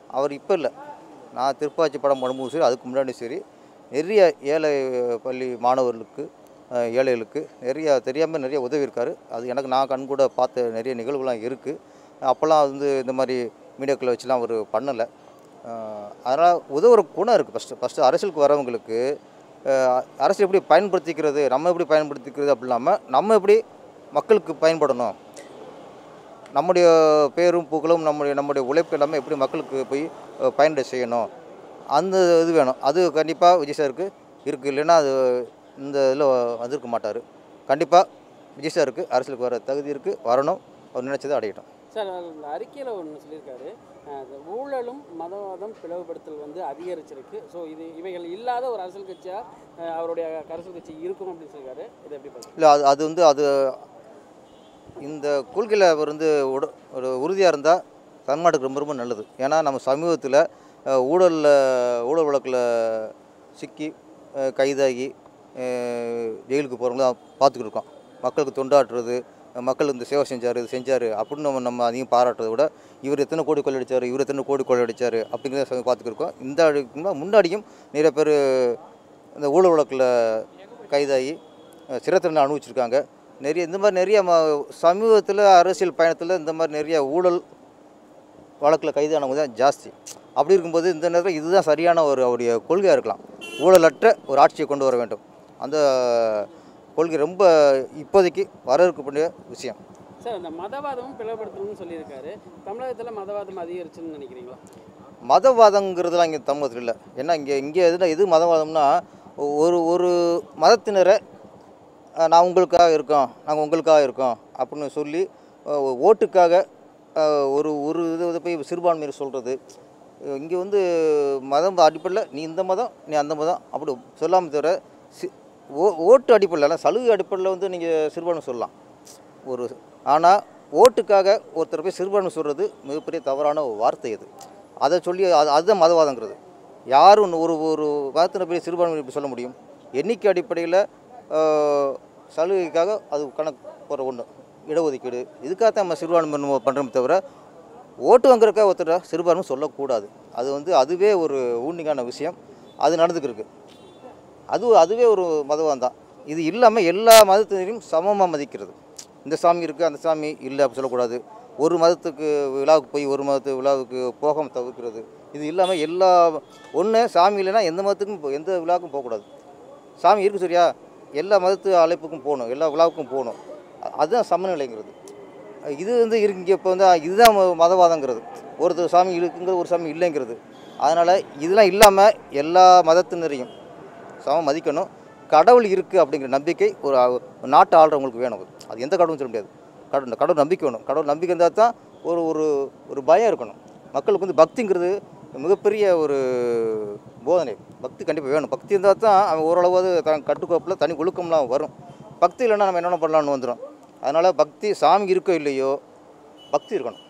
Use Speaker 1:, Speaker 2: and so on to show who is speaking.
Speaker 1: அவர் இப்போ இல்லை நான் திருப்பாச்சி படம் பண்ணும்போது சரி அதுக்கு முன்னாடி சரி நிறைய ஏழை பள்ளி மாணவர்களுக்கு அஹ், ஏழைகளுக்கு நிறைய தெரியாமல் நிறைய உதவி இருக்காரு அது எனக்கு நான் கண் கூட பார்த்த நிறைய நிகழ்வுலாம் இருக்குது அப்போல்லாம் வந்து இந்த மாதிரி மீடியாக்களை வச்சுலாம் அவர் பண்ணலை அதனால் உதவுற குணம் இருக்குது ஃபஸ்ட்டு ஃபஸ்ட்டு அரசியலுக்கு வரவங்களுக்கு அஹ், அரசியல் எப்படி பயன்படுத்திக்கிறது நம்ம எப்படி பயன்படுத்திக்கிறது அப்படி இல்லாமல் நம்ம எப்படி மக்களுக்கு பயன்படணும் நம்முடைய பேரும் புகழும் நம்முடைய நம்முடைய உழைப்பு எல்லாமே எப்படி மக்களுக்கு போய் அஹ், பயனடை செய்யணும் அந்த இது வேணும் அது கண்டிப்பாக விஜய் சாருக்கு இருக்குது இல்லைன்னா அது இந்த இதில் வந்திருக்க மாட்டார் கண்டிப்பாக விஜய் சாருக்கு அரசியலுக்கு வர தகுதி இருக்குது வரணும் அவர் நினைச்சதை அடையட்டும்
Speaker 2: சார் அவர் இந்த அறிக்கையில் ஒன்று சொல்லியிருக்காரு அஹ், இந்த ஊழலும் மதவாதம் பிளவுபடுத்தல் வந்து அதிகரிச்சிருக்கு ஸோ இது இவைகள் இல்லாத ஒரு அரசியல் கட்சியாக அவருடைய அரசியல் கட்சி இருக்கும் அப்படின்னு சொல்லியிருக்காரு இதை எப்படி பார்க்குறீங்க
Speaker 1: இல்லை அது அது வந்து அது இந்த கொள்கையில் அவர் வந்து உட ஒரு உறுதியாக இருந்தால் தமிழ்நாட்டுக்கு ரொம்ப ரொம்ப நல்லது ஏன்னா நம்ம சமீபத்தில் ஊழலில் ஊழல் வழக்கில் சிக்கி அஹ், கைதாகி அஹ், ஜெயிலுக்கு போகிறவங்களாம் பார்த்துக்கிட்டு இருக்கோம் மக்களுக்கு தொண்டாற்றுறது மக்கள் இந்த சேவை செஞ்சார் இது செஞ்சார் அப்படின்னு நம்ம நம்ம அதிகம் பாராட்டுறதை விட இவர் எத்தனை கோடி கொள்ளடிச்சார் இவர் எத்தனை கோடி கொள்ளடிச்சார் அப்படிங்கிறத பார்த்துக்கிட்டு இருக்கோம் இந்த அடுக்கு முன்னாடியும் நிறைய பேர் இந்த ஊழல் வழக்கில் கைதாகி அஹ், சிறை தண்டனை அனுபவிச்சிருக்காங்க நிறைய இந்த மாதிரி நிறைய ம சமீபத்தில் அரசியல் பயணத்தில் இந்த மாதிரி நிறைய ஊழல் வழக்கில் கைதானவங்க தான் ஜாஸ்தி அப்படி இருக்கும்போது இந்த நேரத்தில் இதுதான் சரியான ஒரு அவருடைய கொள்கையாக இருக்கலாம் ஊழலற்ற ஒரு ஆட்சியை கொண்டு வர வேண்டும் அந்த கொள்கை ரொம்ப இப்போதைக்கு வரவேற்கக்கூடிய விஷயம்
Speaker 2: சார் அந்த மதவாதமும் பிளவுபடுத்தணும்னு சொல்லியிருக்காரு தமிழகத்தில் மதவாதம் அதிகரிச்சுன்னு நினைக்கிறீங்களா
Speaker 1: மதவாதங்கிறதுலாம் இங்கே தமிழகத்தில் இல்லை ஏன்னா இங்கே இங்கே எதுனா எது மதவாதம்னா ஒரு ஒரு மதத்தினரை அஹ், நான் உங்களுக்காக இருக்கோம் நாங்கள் உங்களுக்காக இருக்கோம் அப்படின்னு சொல்லி அஹ், ஓட்டுக்காக அஹ், ஒரு ஒரு இது இதை போய் சிறுபான்மையர் சொல்கிறது இங்கே வந்து மதம் அடிப்படையில் நீ இந்த மதம் நீ அந்த மதம் அப்படி சொல்லாமல் தவிர சி ஓ ஓட்டு அடிப்படையில் சலுகை அடிப்படையில் வந்து நீங்கள் சிறுபான்மை சொல்லலாம் ஒரு ஆனால் ஓட்டுக்காக ஒருத்தர் போய் சிறுபான்மை சொல்கிறது மிகப்பெரிய தவறான ஒரு வார்த்தை அது அதை சொல்லி அது அதுதான் மதவாதங்கிறது யாரும் ஒரு ஒரு மதத்தினர் போய் சிறுபான்மை எப்படி சொல்ல முடியும் எண்ணிக்கை அடிப்படையில் சலுகைக்காக அது கணக்கு போகிற ஒன்று இடஒதுக்கீடு இதுக்காக தான் நம்ம சிறுபான்மை பண்ணுறோமே தவிர ஓட்டு வாங்குறதுக்காக ஒருத்தர் சிறுபான்மை சொல்லக்கூடாது அது வந்து அதுவே ஒரு ஊண்டிங்கான விஷயம் அது நடந்துக்கிருக்கு அது அதுவே ஒரு மதவாதம் தான் இது இல்லாமல் எல்லா மதத்தினரையும் சமமாக மதிக்கிறது இந்த சாமி இருக்குது அந்த சாமி இல்லை அப்படி சொல்லக்கூடாது ஒரு மதத்துக்கு விழாவுக்கு போய் ஒரு மதத்து விழாவுக்கு போகாமல் தவிர்க்கிறது இது இல்லாமல் எல்லா ஒன்று சாமி இல்லைன்னா எந்த மதத்துக்கும் போ- எந்த விழாவுக்கும் போகக்கூடாது சாமி இருக்குது சரியா எல்லா மதத்து அழைப்புக்கும் போகணும் எல்லா விழாவுக்கும் போகணும் அ- அதுதான் சமநிலைங்கிறது இது வந்து இருக்கு இங்கே இப்போ வந்து இதுதான் ம- மதவாதங்கிறது ஒருத்தர் சாமி இருக்குங்கிறது ஒரு சாமி இல்லைங்கிறது அதனால் இதெல்லாம் இல்லாமல் எல்லா மதத்தினரையும் சம மதிக்கணும் கடவுள் இருக்குது அப்படிங்கிற நம்பிக்கை ஒரு அ- ஒரு நாட்டை ஆள்றவங்களுக்கு வேணும் அது. அது எந்த கடவுளும் சொல்ல முடியாது கடவுள் கடவுள் நம்பிக்கை வேணும் கடவுள் நம்பிக்கை இருந்தால் தான் ஒரு ஒரு ஒரு பயம் இருக்கணும் மக்களுக்கு வந்து பக்திங்கிறது மிகப்பெரிய ஒரு போதனை பக்தி கண்டிப்பாக வேணும் பக்தி இருந்தால் தான் அவன் ஓரளவாவது தன் கட்டுக்கோப்பில் தனி ஒழுக்கம்லாம் வரும் பக்தி இல்லைன்னா நம்ம என்னென்ன பண்ணலாம்னு வந்துடும் அதனால் பக்தி சாமி இருக்கோ இல்லையோ பக்தி இருக்கணும்